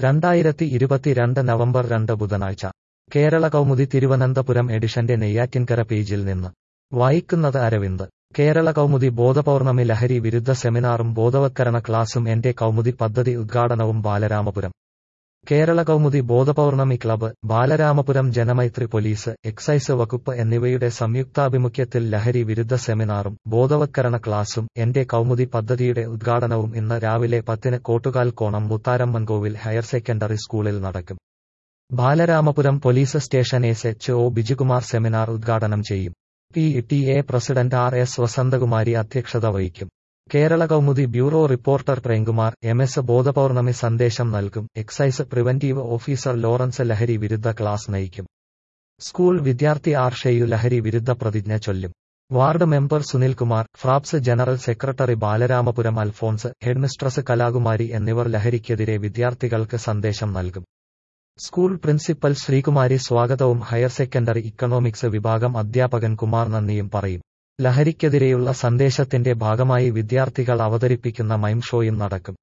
രണ്ടായിരത്തി ഇരുപത്തിരണ്ട് നവംബർ രണ്ട് ബുധനാഴ്ച കേരള കൗമുദി തിരുവനന്തപുരം എഡിഷന്റെ നെയ്യാറ്റിൻകര പേജിൽ നിന്ന് വായിക്കുന്നത് അരവിന്ദ് കേരള കൗമുദി ബോധപൗർണമി ലഹരി വിരുദ്ധ സെമിനാറും ബോധവത്കരണ ക്ലാസും എന്റെ കൗമുദി പദ്ധതി ഉദ്ഘാടനവും Balaramapuram Kerala Kaumudi Bodhapournami club Balaramapuram Janamaithri police excise വകുപ്പ് എന്നിവയുടെ സംയുക്താഭിമുഖ്യത്തിൽ ലഹരി വിരുദ്ധ സെമിനാറും ബോധവത്കരണ ക്ലാസും എന്റെ കൗമുദി പദ്ധതിയുടെ ഉദ്ഘാടനവും ഇന്ന് രാവിലെ പത്തിന് കോട്ടുകാൽ കോണം മുത്താരമ്മൻകോവിൽ ഹയർ സെക്കൻഡറി സ്കൂളിൽ നടക്കും Balaramapuram police station S H O Bijukumar seminar ഉദ്ഘാടനം ചെയ്യും P T A president R S Vasanthakumari അധ്യക്ഷത വഹിക്കും Kerala Kaumudi bureau reporter Premkumar M S Bodhapournami സന്ദേശം നൽകും എക്സൈസ് പ്രിവന്റീവ് ഓഫീസർ ലോറൻസ് ലഹരി വിരുദ്ധ ക്ലാസ് നയിക്കും സ്കൂൾ വിദ്യാർത്ഥി ആർ ഷെയു ലഹരി വിരുദ്ധ പ്രതിജ്ഞ ചൊല്ലും ward member Sunilkumar FRAPS general secretary Balaramapuram Alphonse headmistress Kalakumari എന്നിവർ ലഹരിക്കെതിരെ വിദ്യാർത്ഥികൾക്ക് സന്ദേശം നൽകും സ്കൂൾ പ്രിൻസിപ്പൽ ശ്രീകുമാരി സ്വാഗതവും ഹയർ സെക്കൻഡറി ഇക്കണോമിക്സ് വിഭാഗം അധ്യാപകൻ കുമാർ നന്ദിയും പറയും ലഹരിക്കെതിരെയുള്ള സന്ദേശത്തിന്റെ ഭാഗമായി വിദ്യാർത്ഥികൾ അവതരിപ്പിക്കുന്ന മൈം ഷോയും നടക്കും